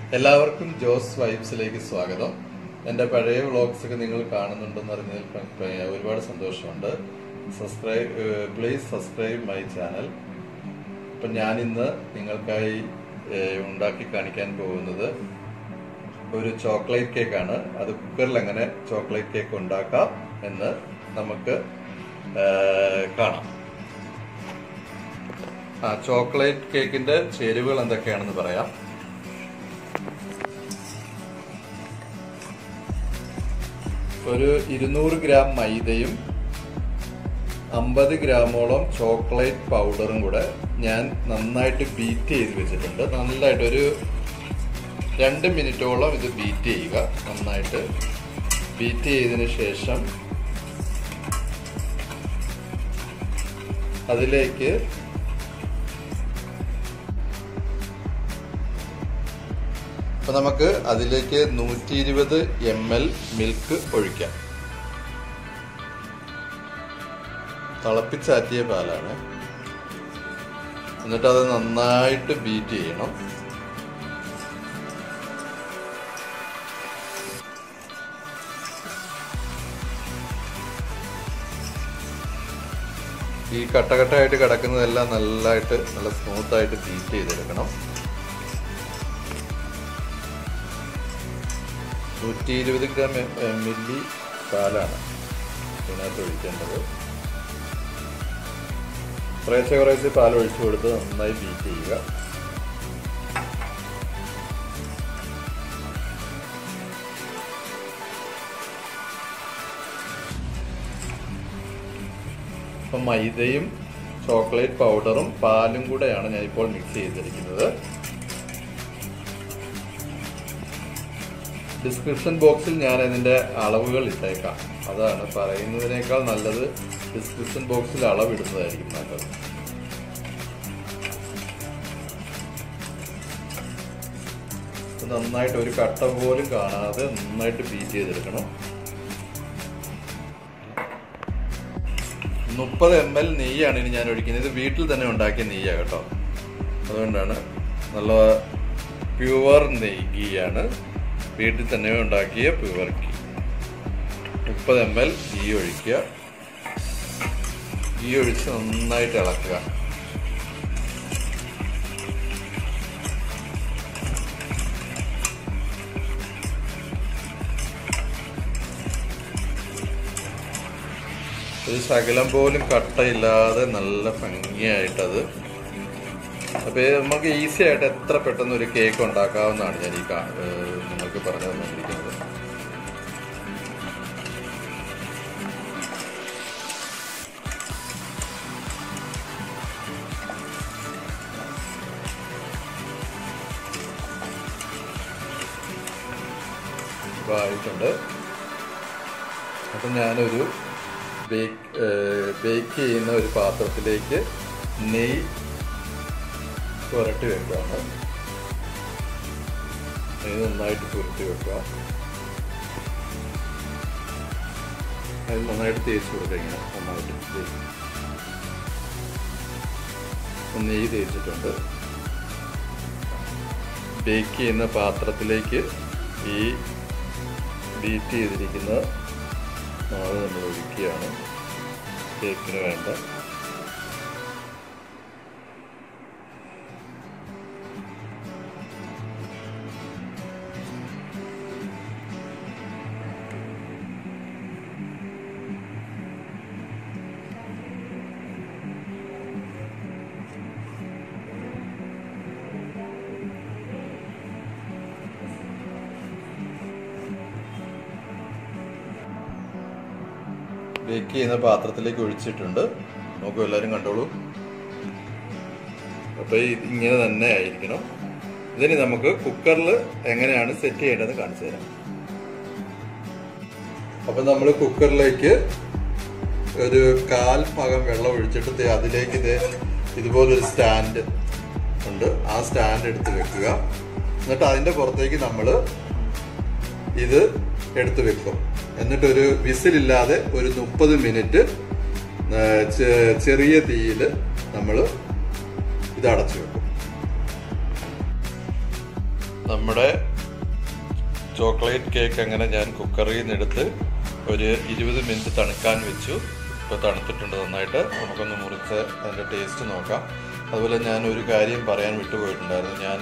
എല്ലാവർക്കും ജോസ് വൈബ്സിലേക്ക് സ്വാഗതം എൻ്റെ പഴയ വ്ളോഗ്സ് ഒക്കെ നിങ്ങൾ കാണുന്നുണ്ടെന്ന് അറിഞ്ഞതിൽ പ- പ- ഒരുപാട് സന്തോഷമുണ്ട് subscribe please subscribe my channel appam ഞാനിന്ന് നിങ്ങൾക്കായി ഏഹ്, ഉണ്ടാക്കി കാണിക്കാൻ പോകുന്നത് ഒരു ചോക്ലേറ്റ് കേക്കാണ് അത് കുക്കറിൽ എങ്ങനെ ചോക്ലേറ്റ് കേക്ക് ഉണ്ടാക്കാം എന്ന് നമുക്ക് ഏഹ്, കാണാം ആ ചോക്ലേറ്റ് കേക്കിന്റെ ചേരുവകൾ എന്തൊക്കെയാണെന്ന് പറയാം ഒരു ഇരുന്നൂറ് ഗ്രാം മൈദയും അമ്പത് ഗ്രാമോളം ചോക്ലേറ്റ് പൗഡറും കൂടെ ഞാൻ നന്നായിട്ട് ബീറ്റ് ചെയ്ത് വെച്ചിട്ടുണ്ട് നന്നായിട്ട് ഒരു രണ്ട് മിനിറ്റോളം ഇത് ബീറ്റ് ചെയ്യുക നന്നായിട്ട് ബീറ്റ് ചെയ്തതിന് ശേഷം അതിലേക്ക് അപ്പൊ നമുക്ക് അതിലേക്ക് നൂറ്റി ഇരുപത് എം എൽ മിൽക്ക് ഒഴിക്കാം തിളപ്പിച്ചാറ്റിയ പാലാണ് എന്നിട്ട് അത് നന്നായിട്ട് ബീറ്റ് ചെയ്യണം ഈ കട്ടകട്ടായിട്ട് കിടക്കുന്നതെല്ലാം നല്ലതായിട്ട് നല്ല സ്മൂത്തായിട്ട് ബീറ്റ് ചെയ്തെടുക്കണം നൂറ്റി ഇരുപത് ഗ്രാം മില്ലി പാലാണ് ഇതിനകത്ത് ഒഴിക്കേണ്ടത് കുറേശ്ശെ കുറേശ്ശെ പാൽ ഒഴിച്ചു കൊടുത്ത് നന്നായി ബീറ്റ് ചെയ്യുക അപ്പം മൈദയും ചോക്ലേറ്റ് പൗഡറും പാലും കൂടെയാണ് ഞാൻ ഇപ്പോൾ മിക്സ് ചെയ്തിരിക്കുന്നത് ഡിസ്ക്രിപ്ഷൻ ബോക്സിൽ ഞാൻ അതിൻ്റെ അളവുകൾ ഇട്ടേക്കാം അതാണ് പറയുന്നതിനേക്കാൾ നല്ലത് ഡിസ്ക്രിപ്ഷൻ ബോക്സിൽ അളവിടുന്നതായിരിക്കും നല്ലത് ഇത് നന്നായിട്ട് ഒരു കട്ട പോലും കാണാതെ നന്നായിട്ട് ബീറ്റ് ചെയ്തെടുക്കണം മുപ്പത് എം എൽ നെയ്യാണ് ഇനി ഞാൻ ഒഴിക്കുന്നത് ഇത് വീട്ടിൽ തന്നെ ഉണ്ടാക്കിയ നെയ്യാണ് കേട്ടോ അതുകൊണ്ടാണ് നല്ല പ്യുവർ നെയ്യാണ് വീട്ടിൽ തന്നെ ഉണ്ടാക്കിയ പ്യുവർ ഗീ മുപ്പത് എം എൽ ഗീ ഒഴിക്കുക ഗീ ഒഴിച്ച് നന്നായിട്ട് ഇളക്കുക ഒരു ശകലം പോലും കട്ടയില്ലാതെ നല്ല ഭംഗിയായിട്ടത് അപ്പോൾ നമുക്ക് ഈസി ആയിട്ട് എത്ര പെട്ടെന്ന് ഒരു കേക്ക് ഉണ്ടാക്കാവുന്നതാണ് ഞാൻ ഈ കാ- ഏഹ് നിങ്ങൾക്ക് പറഞ്ഞു തന്നിരിക്കുന്നത് ഇപ്പോൾ ആയിട്ടുണ്ട് അപ്പം ഞാനൊരു ബേക്ക് ബേക്ക് ചെയ്യുന്ന ഒരു പാത്രത്തിലേക്ക് നെയ്യ് പുരട്ടി വെക്കുകയാണ് നെയ്യ് നന്നായിട്ട് പുരട്ടി വെക്കുക അത് നന്നായിട്ട് തേച്ച് കൊടുക്കുക ഇങ്ങനെ നന്നായിട്ട് തേച്ച്. ഒന്ന് നെയ്യ് തേച്ചിട്ടുണ്ട് ബേക്ക് ചെയ്യുന്ന പാത്രത്തിലേക്ക് ഈ ബീറ്റ് ചെയ്തിരിക്കുന്ന മാവ് നമ്മൾ ഒഴിക്കുകയാണ് കേക്കിന് വേണ്ട ബേക്ക് ചെയ്യുന്ന പാത്രത്തിലേക്ക് ഒഴിച്ചിട്ടുണ്ട് നോക്കൂ എല്ലാവരും കണ്ടോളൂ അപ്പോൾ ഇങ്ങനെ തന്നെ ആയിരിക്കണം ഇതിന് നമുക്ക് കുക്കറിൽ എങ്ങനെയാണ് സെറ്റ് ചെയ്യേണ്ടത് കാണിച്ചു തരാം അപ്പം നമ്മൾ കുക്കറിലേക്ക് ഒരു കാൽ ഭാഗം വെള്ളം ഒഴിച്ചിട്ട് ദേ അതിലേക്ക് ഇത് ഇതുപോലൊരു സ്റ്റാൻഡ് ഉണ്ട് ആ സ്റ്റാൻഡ് എടുത്ത് വെക്കുക എന്നിട്ട് അതിൻ്റെ പുറത്തേക്ക് നമ്മൾ ഇത് എടുത്ത് വെക്കും എന്നിട്ടൊരു വിസിലില്ലാതെ ഒരു മുപ്പത് മിനിറ്റ് ചെറിയ തീയിൽ നമ്മൾ ഇത് അടച്ചു വെക്കും നമ്മുടെ ചോക്ലേറ്റ് കേക്ക് അങ്ങനെ ഞാൻ കുക്കറിൽ നിന്ന് എടുത്ത് ഒരു ഇരുപത് മിനിറ്റ് തണുക്കാൻ വെച്ചു ഇപ്പോൾ തണുത്തിട്ടുണ്ട് നന്നായിട്ട് നമുക്കൊന്ന് മുറിച്ച് അതിൻ്റെ ടേസ്റ്റ് നോക്കാം അതുപോലെ ഞാൻ ഒരു കാര്യം പറയാൻ വിട്ടുപോയിട്ടുണ്ടായിരുന്നു ഞാൻ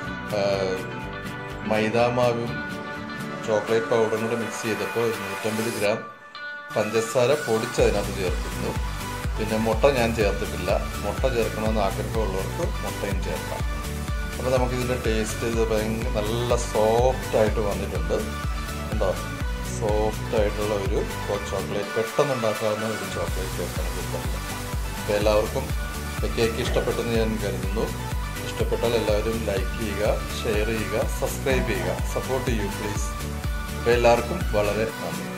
മൈദാമാവും ചോക്ലേറ്റ് പൗഡറും കൂടെ മിക്സ് ചെയ്തപ്പോൾ ഒരു നൂറ്റമ്പത് ഗ്രാം പഞ്ചസാര പൊടിച്ച് അതിനകത്ത് ചേർത്തിരുന്നു പിന്നെ മുട്ട ഞാൻ ചേർത്തിട്ടില്ല മുട്ട ചേർക്കണമെന്ന് ആഗ്രഹമുള്ളവർക്ക് മുട്ടയും ചേർക്കാം അപ്പോൾ നമുക്കിതിൻ്റെ ടേസ്റ്റ് ഇത് ഭയങ്കര നല്ല സോഫ്റ്റ് ആയിട്ട് വന്നിട്ടുണ്ട് ഉണ്ടോ സോഫ്റ്റ് ആയിട്ടുള്ള ഒരു ചോക്ലേറ്റ് പെട്ടെന്ന് ഉണ്ടാക്കാവുന്ന ഒരു ചോക്ലേറ്റ് കേക്കാണ് കിട്ടുന്നത് അപ്പോൾ എല്ലാവർക്കും കേക്ക് ഇഷ്ടപ്പെട്ടെന്ന് ഞാൻ കരുതുന്നു ഇഷ്ടപ്പെട്ടാൽ എല്ലാവരും ലൈക്ക് ചെയ്യുക ഷെയർ ചെയ്യുക സബ്സ്ക്രൈബ് ചെയ്യുക സപ്പോർട്ട് ചെയ്യൂ പ്ലീസ് അപ്പോൾ എല്ലാവർക്കും വളരെ നന്ദി